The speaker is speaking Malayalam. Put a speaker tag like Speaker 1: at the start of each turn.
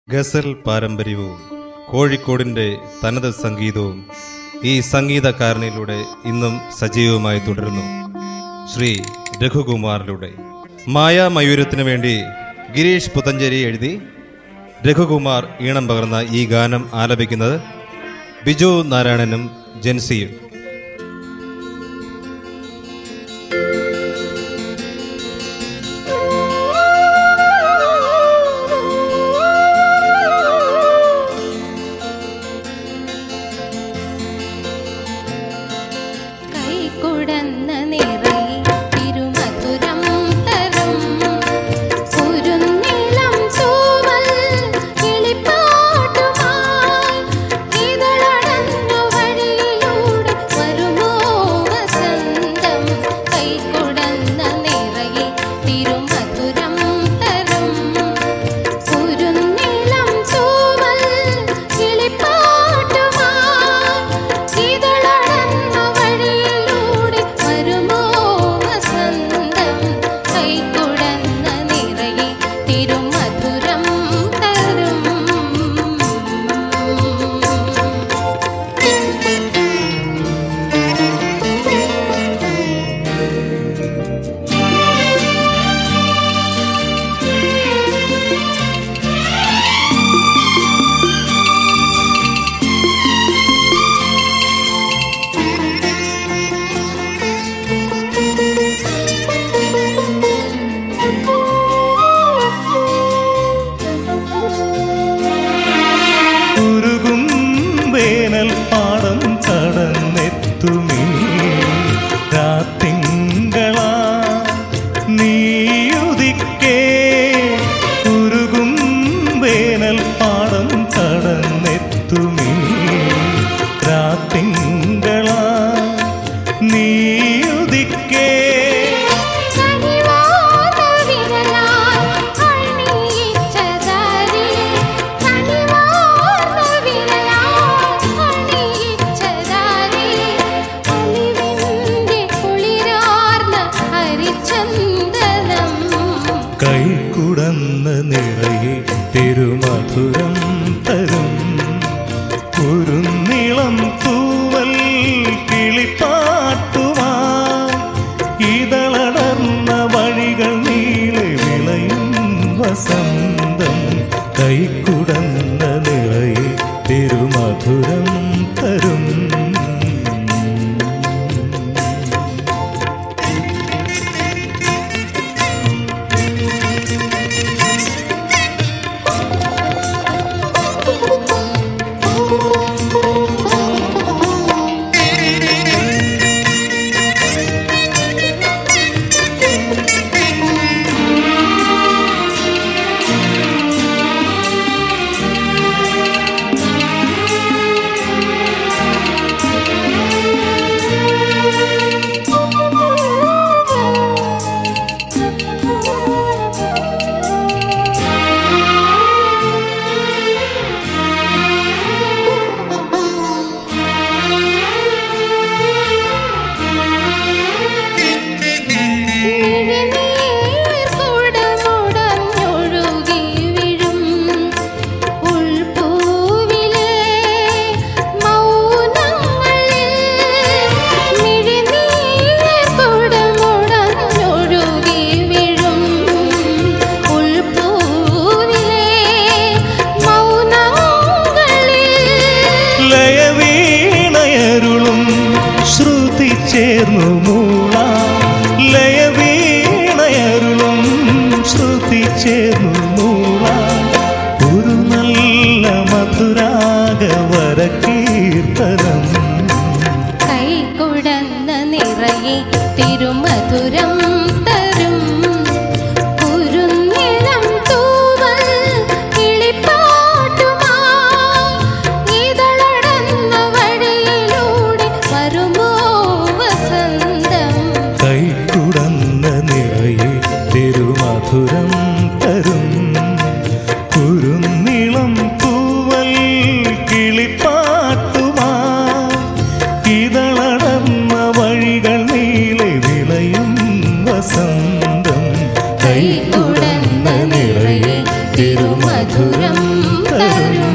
Speaker 1: ഗസൽ പാരമ്പര്യവും കോഴിക്കോടിൻ്റെ തനത് സംഗീതവും ഈ സംഗീതകാരനിലൂടെ ഇന്നും സജീവമായി തുടരുന്നു ശ്രീ രഘുകുമാറിലൂടെ മായാമയൂരത്തിനു വേണ്ടി ഗിരീഷ് പുത്തഞ്ചേരി എഴുതി രഘുകുമാർ ഈണം പകർന്ന ഈ ഗാനം ആലപിക്കുന്നത് ബിജു നാരായണനും ജൻസിയും
Speaker 2: കൈകുടന്ന നിറയെ തിരുമധുരം തരും കുരുന്നിളം തൂവൽ കിളിപ്പാട്ടുമായി ഇതളടഞ്ഞു വഴിയിലൂടെ വരുമോ വസന്തം കൈകുടന്ന നിറയെ തിരുമധുരം തരും കുരുന്നിളം തൂവൽ കിളിപ്പാട്ടുമായി ഇതളടന്ന വഴിയിലൂടെ വരുമോ വസന്തം കൈകുടന്ന നിറയെ തിരുമധുരം തരും
Speaker 3: ഉരുകും വേനൽ പാടം കടന്നെത്തുമേ രാത്തിങ്കളാ നീയുദിക്കേ ഉരുകും വേനൽ പാടം കടന്നെത്തുമേ രാത്തിങ്കളാ നീയുദിക്കേ
Speaker 2: കനിവാർന്ന വിരലാൽ അണിയിച്ചതാരി കനിവാർന്ന വിരലാൽ അണിയിച്ചതാരി അലിവിന്റെ കുളിരാർന്ന ഹരിചന്ദനം
Speaker 3: കൈക്കുടന്ന നിറയെ തിരുമധുരം തരും കുരുന്നിളം തൂവൽ കിളിപ്പാട്ടുമാ ഇതളടർന്ന വഴികൾ നീളെ വിളയും വസന്തം കൈക്കുടന്ന നിറയെ തിരുമധുരം തരും
Speaker 2: മിഴിനീർ കുടമുടഞ്ഞൊഴുകി വീഴും ഉൾപ്പൂവിലെ മൗനങ്ങളിൽ മിഴിനീർ കുടമുടഞ്ഞൊഴുകി വീഴും ഉൾപ്പൂവിലെ മൗനങ്ങളിൽ
Speaker 3: ലയവീണയരുളും ശ്രുതി ചേർന്നു മൂള ലയവീണയരുളും ശ്രുതി ചേർന്നു മൂള ഒരു നല്ല മധുരാഗവര കീർത്തനം
Speaker 2: കൈകുടന്ന നിറയെ തിരുമധുരം തരും കുരുന്നിളം തൂവൽ കിളിപ്പാട്ടുമായി ഇതളടന്ന വഴിയിലൂടെ വരുമോ വസന്തം
Speaker 3: തരും